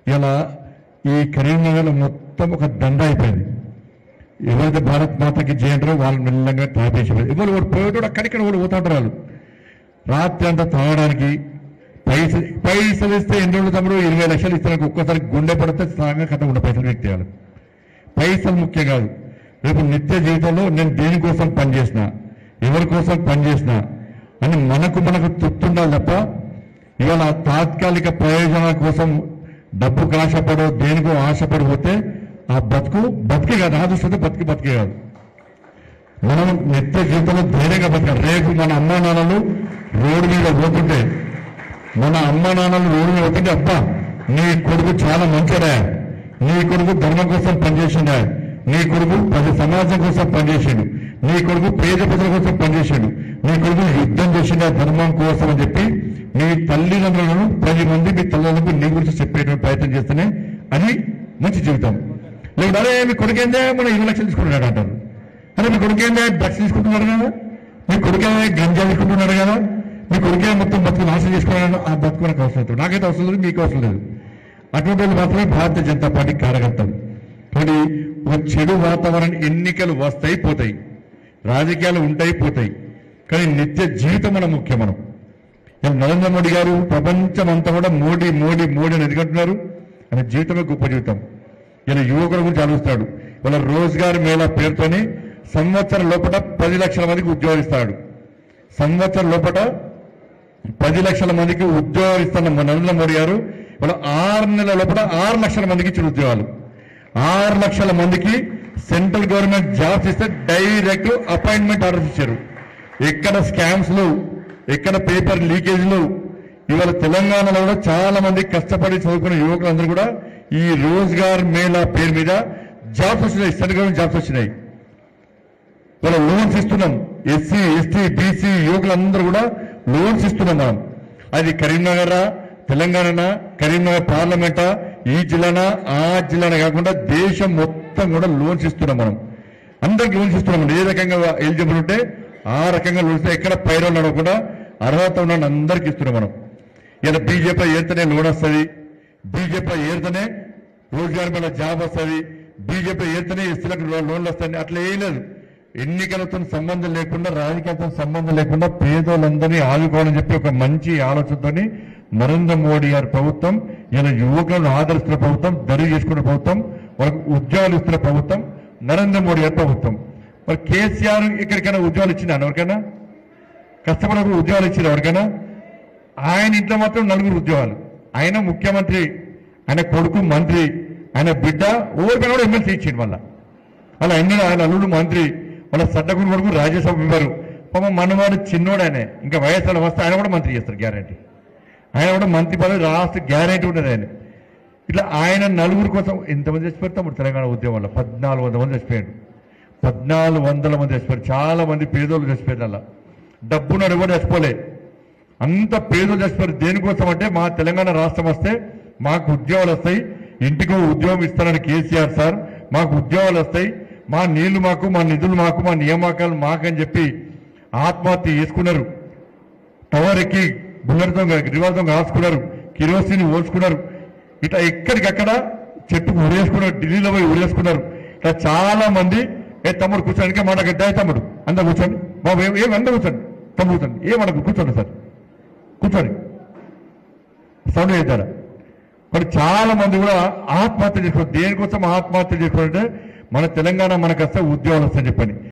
ఇలా ఈ కరీంనగర్ మొత్తం ఒక దండ అయిపోయింది ఎవరైతే భారత్ మాతకి జయంటారో వాళ్ళు మెల్లంగా తాపేసి ఎవరు వాడు పోయేటోడు అక్కడిక్కడ వాడు పోతుంటారు వాళ్ళు రాత్రి అంతా తాగడానికి పైసలు పైసలు ఇస్తే ఎన్ని రోజులు తమ్ముడు ఇరవై లక్షలు ఇస్తానికి ఒక్కసారి గుండె పడితే సాగా కథ ఉండే పైసలు వ్యక్తి వాళ్ళు పైసలు ముఖ్యం కాదు రేపు నిత్య జీవితంలో నేను దేనికోసం పనిచేసిన ఎవరి కోసం పనిచేసిన అని మనకు మనకు తృప్తుండాలి తప్ప ఇవాళ తాత్కాలిక ప్రయోజనాల కోసం డబ్బుకు ఆశపడో దేనికో ఆశపడిపోతే ఆ బతుకు బతికే కాదు ఆ దృష్టితో బతికి బతికే కాదు మనం నిత్య జీవితంలో ధైర్యంగా బతకాలి రేపు మన అమ్మా నాన్నలు రోడ్డు మీద పోతుంటే మన అమ్మ నాన్నలు రోడ్డు మీద పోతుంటే అబ్బా నీ కొడుకు చాలా మంచోడా నీ కొడుకు ధర్మం కోసం పనిచేసిండా నీ కొడుకు ప్రతి సమాజం కోసం పనిచేసిండు నీ కొడుకు పేద ప్రజల కోసం పనిచేసిండు నీ కొడుకు యుద్ధం చేసిండా ధర్మం కోసం అని చెప్పి మీ తల్లిదండ్రులను పది మంది మీ తల్లిదండ్రులకు నీ గురించి చెప్పేటువంటి ప్రయత్నం చేస్తేనే అది మంచి జీవితం లేకపోతే అరే మీ కొడుకేందే మనం ఇరవై లక్షలు తీసుకుంటున్నాడు అంటారు అరే మీ కొడుకేందే డ్రగ్స్ తీసుకుంటున్నాడు కదా మీ కొడుకే గంజా తీసుకుంటున్నాడు కదా మీ కొడుకే మొత్తం బతుకు నాశనం చేసుకున్నాడు ఆ బతుకు నాకు అవసరం లేదు నాకైతే అవసరం లేదు మీకు అవసరం లేదు అటువంటి వాళ్ళు మాత్రమే భారతీయ జనతా పార్టీ కార్యకర్తలు కానీ ఒక చెడు వాతావరణం ఎన్నికలు వస్తాయి పోతాయి రాజకీయాలు ఉంటాయి పోతాయి కానీ నిత్య జీవితం మన ముఖ్యం మనం ఇలా నరేంద్ర మోడీ గారు ప్రపంచం అంతా కూడా మోడీ మోడీ మోడీ అని ఎందుకంటున్నారు ఆయన జీవితమే గొప్ప జీవితం ఇలా యువకుల గురించి ఆలోచిస్తాడు వాళ్ళ రోజ్గార్ మేళా పేరుతోని సంవత్సరం లోపల పది లక్షల మందికి ఉద్యోగాలు ఇస్తాడు సంవత్సరం లోపల పది లక్షల మందికి ఉద్యోగాలు ఇస్తున్న మన నరేంద్ర మోడీ గారు వాళ్ళ ఆరు నెలల లోపల ఆరు లక్షల మందికి ఇచ్చిన ఉద్యోగాలు ఆరు లక్షల మందికి సెంట్రల్ గవర్నమెంట్ జాబ్స్ ఇస్తే డైరెక్ట్ అపాయింట్మెంట్ ఆర్డర్స్ ఇచ్చారు ఎక్కడ స్కామ్స్ లో ఎక్కడ పేపర్ లీకేజ్లు ఇవాళ తెలంగాణలో కూడా చాలా మంది కష్టపడి చదువుకున్న యువకులందరూ కూడా ఈ రోజ్గార్ మేళా పేరు మీద జాబ్స్ వచ్చినాయి సెంట్రల్ గవర్నమెంట్ జాబ్స్ వచ్చినాయి వాళ్ళ లోన్స్ ఇస్తున్నాం ఎస్సీ ఎస్టీ బీసీ యువకులందరూ కూడా లోన్స్ ఇస్తున్నాం మనం అది కరీంనగర్ తెలంగాణ కరీంనగర్ పార్లమెంటా ఈ జిల్లానా ఆ జిల్లానా కాకుండా దేశం మొత్తం కూడా లోన్స్ ఇస్తున్నాం మనం అందరికి లోన్స్ ఇస్తున్నాం ఏ రకంగా ఎలిజిబుల్ ఉంటే ఆ రకంగా లోన్స్ ఎక్కడ పైరో నడవకుండా అర్హత ఉన్న అందరికి ఇస్తున్నాం మనం ఇలా బీజేపీ ఏరితేనే లోన్ వస్తుంది బీజేపీ ఏరితేనే రోజ్గార్ మీద జాబ్ వస్తుంది బీజేపీ ఏరితేనే ఎస్సీలకు లో- లోన్లు వస్తాయి అట్లా ఏం లేదు ఎన్నికలతో సంబంధం లేకుండా రాజకీయాలతో సంబంధం లేకుండా పేదోళ్ళందరినీ ఆదుకోవాలని చెప్పి ఒక మంచి ఆలోచనతోని నరేంద్ర మోడీ గారి ప్రభుత్వం ఇలా యువకులను ఆదరిస్తున్న ప్రభుత్వం దరి చేసుకున్న ప్రభుత్వం వాళ్ళకు ఉద్యోగాలు ఇస్తున్న ప్రభుత్వం నరేంద్ర మోడీ గారి ప్రభుత్వం మరి కేసీఆర్ ఎక్కడికైనా ఉద్యోగాలు ఇచ్చిందా ఎవరికైనా కష్టపడకు ఉద్యోగాలు ఇచ్చింది ఎవరికైనా ఆయన ఇంట్లో మాత్రం నలుగురు ఉద్యోగాలు ఆయన ముఖ్యమంత్రి ఆయన కొడుకు మంత్రి ఆయన బిడ్డ ఓరికైనా కూడా ఎమ్మెల్సీ ఇచ్చిండు మళ్ళా అలా ఆయన ఆయన అల్లుడు మంత్రి వాళ్ళ సడ్డకుడు కొడుకు రాజ్యసభ మెంబరు పాపం మనవాడు చిన్నోడు ఆయన ఇంకా వయసులో వస్తే ఆయన కూడా మంత్రి చేస్తారు గ్యారంటీ ఆయన కూడా మంత్రి పదవి రాష్ట్ర గ్యారంటీ ఉండదు ఆయన ఇట్లా ఆయన నలుగురు కోసం ఎంతమంది చచ్చిపోయారు తమ్ముడు తెలంగాణ ఉద్యమంలో పద్నాలుగు వందల మంది చచ్చిపోయాడు పద్నాలుగు వందల మంది చచ్చిపోయారు చాలా మంది పేదోళ్ళు చచ్చిపోయారు అలా డబ్బున్నాడు కూడా చచ్చిపోలే అంత పేదలు చచ్చిపోయారు దేనికోసం అంటే మా తెలంగాణ రాష్ట్రం వస్తే మాకు ఉద్యోగాలు వస్తాయి ఇంటికి ఉద్యోగం ఇస్తారని కేసీఆర్ సార్ మాకు ఉద్యోగాలు వస్తాయి మా నీళ్లు మాకు మా నిధులు మాకు మా నియామకాలు మాకని చెప్పి ఆత్మహత్య చేసుకున్నారు టవర్ ఎక్కి బుల్లెట్తో రివాల్తో కాసుకున్నారు కిరోసిన్ ఓల్చుకున్నారు ఇట్లా ఎక్కడికక్కడ చెట్టుకు ఉరేసుకున్నారు ఢిల్లీలో పోయి ఉరేసుకున్నారు ఇట్లా చాలా మంది ఏ తమ్ముడు కూర్చోండి ఇంకా మాట గడ్డ తమ్ముడు అందరు కూర్చోండి బాబు ఏం ఏం అందరూ కూర్చోండి తమ్ముడు కూర్చోండి ఏమనకు కూర్చోండి సార్ కూర్చోండి సౌండ్ చేద్దారా మరి చాలా మంది కూడా ఆత్మహత్య చేసుకోవాలి దేనికోసం ఆత్మహత్య చేసుకోవాలంటే మన తెలంగాణ మనకు వస్తే ఉద్యోగాలు వస్తాయని చెప్పని